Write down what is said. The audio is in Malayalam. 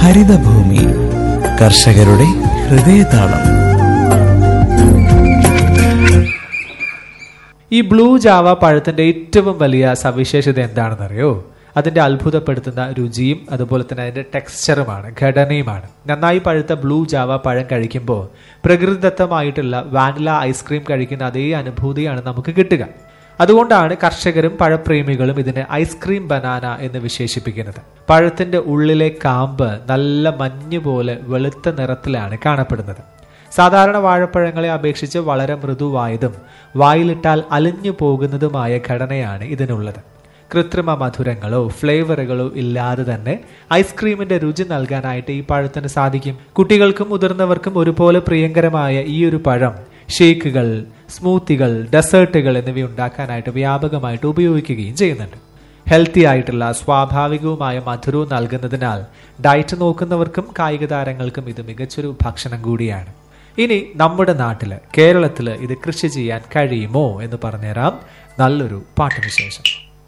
ഹരിതഭൂമി കർഷകരുടെ ഹൃദയതാളം ഈ ബ്ലൂ ജാവ പഴത്തിന്റെ ഏറ്റവും വലിയ സവിശേഷത എന്താണെന്നറിയോ അതിന്റെ അത്ഭുതപ്പെടുത്തുന്ന രുചിയും അതുപോലെ തന്നെ അതിന്റെ ടെക്സ്ചറുമാണ് ഘടനയുമാണ് നന്നായി പഴുത്ത ബ്ലൂ ജാവ പഴം കഴിക്കുമ്പോൾ പ്രകൃതിദത്തമായിട്ടുള്ള വാനില ഐസ്ക്രീം കഴിക്കുന്ന അതേ അനുഭൂതിയാണ് നമുക്ക് കിട്ടുക അതുകൊണ്ടാണ് കർഷകരും പഴപ്രേമികളും ഇതിനെ ഐസ്ക്രീം ബനാന എന്ന് വിശേഷിപ്പിക്കുന്നത് പഴത്തിന്റെ ഉള്ളിലെ കാമ്പ് നല്ല മഞ്ഞ് പോലെ വെളുത്ത നിറത്തിലാണ് കാണപ്പെടുന്നത് സാധാരണ വാഴപ്പഴങ്ങളെ അപേക്ഷിച്ച് വളരെ മൃദുവായതും വായിലിട്ടാൽ അലിഞ്ഞു പോകുന്നതുമായ ഘടനയാണ് ഇതിനുള്ളത് കൃത്രിമ മധുരങ്ങളോ ഫ്ലേവറുകളോ ഇല്ലാതെ തന്നെ ഐസ്ക്രീമിന്റെ രുചി നൽകാനായിട്ട് ഈ പഴത്തിന് സാധിക്കും കുട്ടികൾക്കും മുതിർന്നവർക്കും ഒരുപോലെ പ്രിയങ്കരമായ ഈ ഒരു പഴം ഷേക്കുകൾ സ്മൂത്തികൾ ഡെസേർട്ടുകൾ എന്നിവ ഉണ്ടാക്കാനായിട്ട് വ്യാപകമായിട്ട് ഉപയോഗിക്കുകയും ചെയ്യുന്നുണ്ട് ഹെൽത്തി ആയിട്ടുള്ള സ്വാഭാവികവുമായ മധുരവും നൽകുന്നതിനാൽ ഡയറ്റ് നോക്കുന്നവർക്കും കായിക താരങ്ങൾക്കും ഇത് മികച്ചൊരു ഭക്ഷണം കൂടിയാണ് ഇനി നമ്മുടെ നാട്ടില് കേരളത്തില് ഇത് കൃഷി ചെയ്യാൻ കഴിയുമോ എന്ന് പറഞ്ഞുതരാം നല്ലൊരു പാട്ടിന് ശേഷം